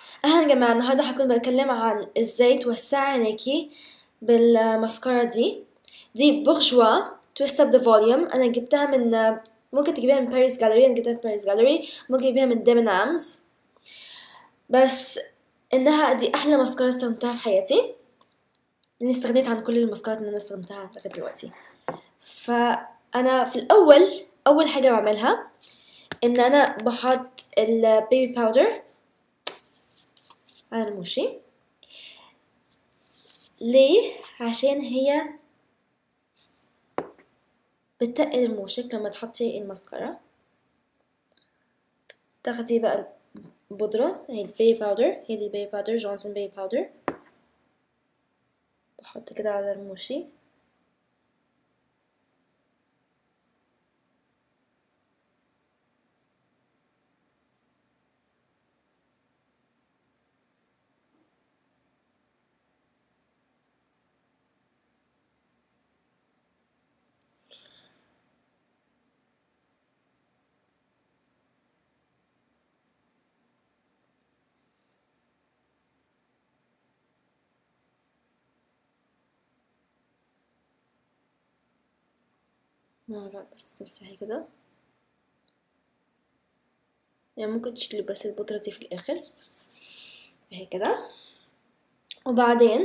اهلا يا جماعة النهاردة هكون بتكلم عن ازاي توسعي عينيكي بالماسكارا دي دي بورجوا تويست اب ذا فوليوم انا جبتها من ممكن تجيبيها من باريس جاليري انا جبتها من باريس جاليري ممكن تجيبيها من ديمن امز بس انها دي احلى ماسكارا استخدمتها في حياتي لاني استغنيت عن كل الماسكارات اللي انا استخدمتها لغايه دلوقتي فانا في الاول اول حاجه بعملها ان انا بحط البيبي باودر على رموشي ليه عشان هي بتقل رموشك لما تحطي الماسكارا تاخدي بقى بودرة هي البيبي باودر هي دي البيبي باودر جونسون بيبي باودر بحط كده على رموشي لا بس تمسحي كده يعني ممكن تشيلي بس البودرة دي في الآخر اهي كده وبعدين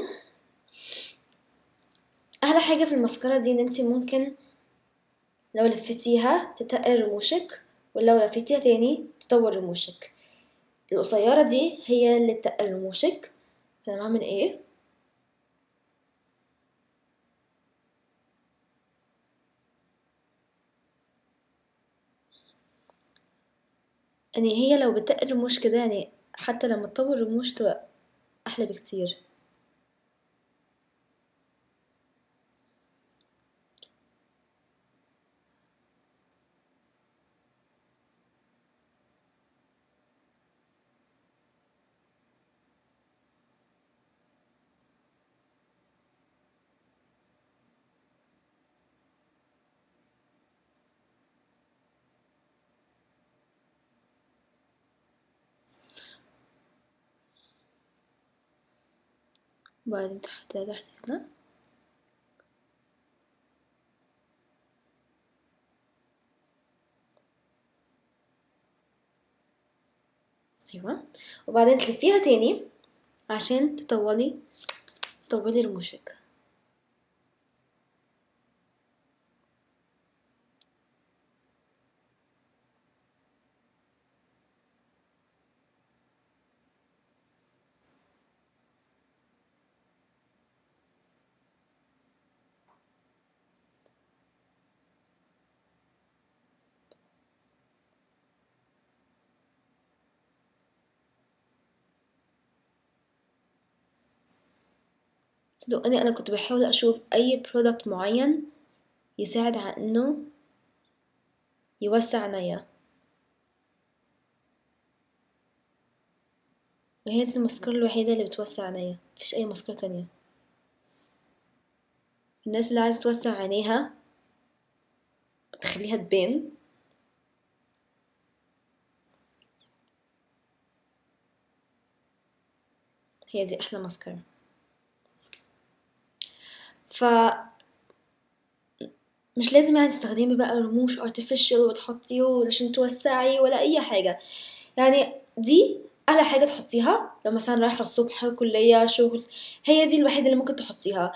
أحلى حاجة في الماسكارا دي إن انتي ممكن لو لفتيها تتقل رموشك ولو لفتيها تاني تطول رموشك القصيرة دي هي اللي تقل رموشك فأنا بعمل ايه يعني هي لو بتقل رموش كده يعني حتى لما تطول رموش تبقى أحلى بكتير وبعدين تحت تحت كده ايوه وبعدين تلفيها تاني عشان تطولي تطولي رموشك صدقني انا كنت بحاول اشوف اي برودكت معين يساعد على انه يوسع عينيا وهي دي الماسكارا الوحيدة اللي بتوسع عينيا مفيش اي ماسكارا تانية الناس اللي عايزة توسع عينيها بتخليها تبان هي دي احلى ماسكارا ف مش لازم يعني تستخدمي بقى رموش artificial وتحطيه عشان توسعي ولا اي حاجه يعني دي احلى حاجه تحطيها لو مثلا رايحه الصبح كليه شغل هي دي الوحيده اللي ممكن تحطيها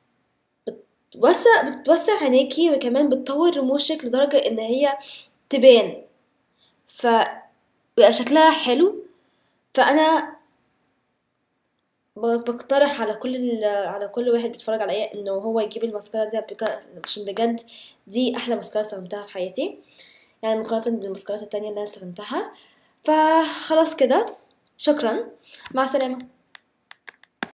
بتوسع بتوسع عينيكي وكمان بتطور رموشك لدرجه ان هي تبان فبيبقى شكلها حلو فانا بقترح على كل على كل واحد بيتفرج عليا انه هو يجيب الماسكارا دي عشان بجد دي احلى ماسكارا استخدمتها في حياتي يعني مقارنة بالماسكارات التانية اللي انا استخدمتها فخلاص كده شكرا مع السلامة